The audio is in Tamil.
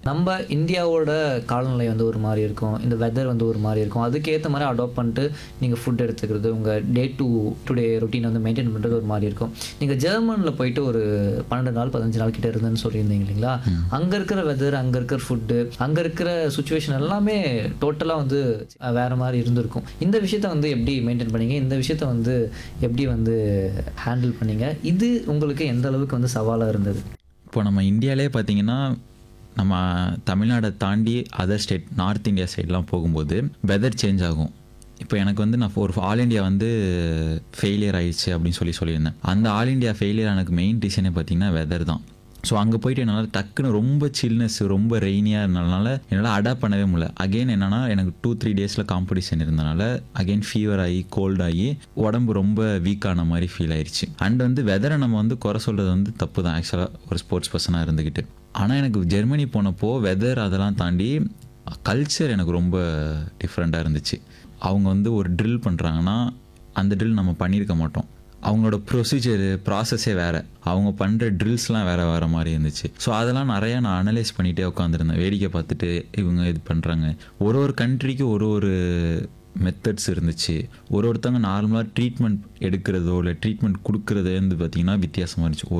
நம்ம இந்தியாவோட காலநிலை வந்து ஒரு மாதிரி இருக்கும் இந்த வெதர் வந்து ஒரு மாதிரி இருக்கும் அதுக்கேற்ற மாதிரி அடாப்ட் பண்ணிட்டு நீங்கள் ஃபுட் எடுத்துக்கிறது உங்கள் டே டு டுடே ரொட்டீன் வந்து மெயின்டைன் பண்ணுறது ஒரு மாதிரி இருக்கும் நீங்கள் ஜெர்மனில் போயிட்டு ஒரு பன்னெண்டு நாள் பதினஞ்சு நாள் கிட்ட இருந்தேன்னு சொல்லியிருந்தீங்க இல்லைங்களா அங்கே இருக்கிற வெதர் அங்கே இருக்கிற ஃபுட்டு அங்கே இருக்கிற சுச்சுவேஷன் எல்லாமே டோட்டலாக வந்து அஹ், வேற மாதிரி இருந்திருக்கும் இந்த விஷயத்த வந்து எப்படி மெயின்டைன் பண்ணீங்க இந்த விஷயத்த வந்து எப்படி வந்து ஹேண்டில் பண்ணீங்க இது உங்களுக்கு எந்த அளவுக்கு வந்து சவாலாக இருந்தது இப்போ நம்ம இந்தியாவிலே பார்த்தீங்கன்னா நம்ம தமிழ்நாடை தாண்டி அதர் ஸ்டேட் நார்த் இந்தியா சைட்லாம் போகும்போது வெதர் சேஞ்ச் ஆகும் இப்போ எனக்கு வந்து நான் ஒரு ஆல் இந்தியா வந்து ஃபெயிலியர் ஆயிடுச்சு அப்படின்னு சொல்லி சொல்லியிருந்தேன் அந்த ஆல் இந்தியா ஃபெயிலியர் எனக்கு மெயின் ரீசனே பார்த்தீங்கன்னா வெதர் தான் ஸோ அங்கே போயிட்டு என்னால் டக்குன்னு ரொம்ப சில்னஸ் ரொம்ப ரெய்னியாக இருந்தனால என்னால் அடாப்ட் பண்ணவே முடியல அகைன் என்னன்னா எனக்கு டூ த்ரீ டேஸில் காம்படிஷன் இருந்தனால அகைன் ஃபீவர் ஆகி கோல்ட் ஆகி உடம்பு ரொம்ப வீக்கான மாதிரி ஃபீல் ஆயிடுச்சு அண்ட் வந்து வெதரை நம்ம வந்து குறை சொல்கிறது வந்து தப்பு தான் ஆக்சுவலாக ஒரு ஸ்போர்ட்ஸ் பர்சனாக இருந்துக்கிட்டு ஆனால் எனக்கு ஜெர்மனி போனப்போ வெதர் அதெல்லாம் தாண்டி கல்ச்சர் எனக்கு ரொம்ப டிஃப்ரெண்ட்டாக இருந்துச்சு அவங்க வந்து ஒரு ட்ரில் பண்ணுறாங்கன்னா அந்த ட்ரில் நம்ம பண்ணியிருக்க மாட்டோம் அவங்களோட ப்ரொசீஜரு ப்ராசஸே வேறு அவங்க பண்ணுற ட்ரில்ஸ்லாம் வேறு வேறு மாதிரி இருந்துச்சு ஸோ அதெல்லாம் நிறையா நான் அனலைஸ் பண்ணிகிட்டே உட்காந்துருந்தேன் வேடிக்கை பார்த்துட்டு இவங்க இது பண்ணுறாங்க ஒரு ஒரு கண்ட்ரிக்கு ஒரு ஒரு மெத்தட்ஸ் இருந்துச்சு ஒரு ஒருத்தவங்க நார்மலாக ட்ரீட்மெண்ட் எடுக்கிறதோ இல்லை ட்ரீட்மெண்ட் கொடுக்குறதே வந்து பார்த்திங்கன்னா வித்தியாசமாக இருந்துச்சு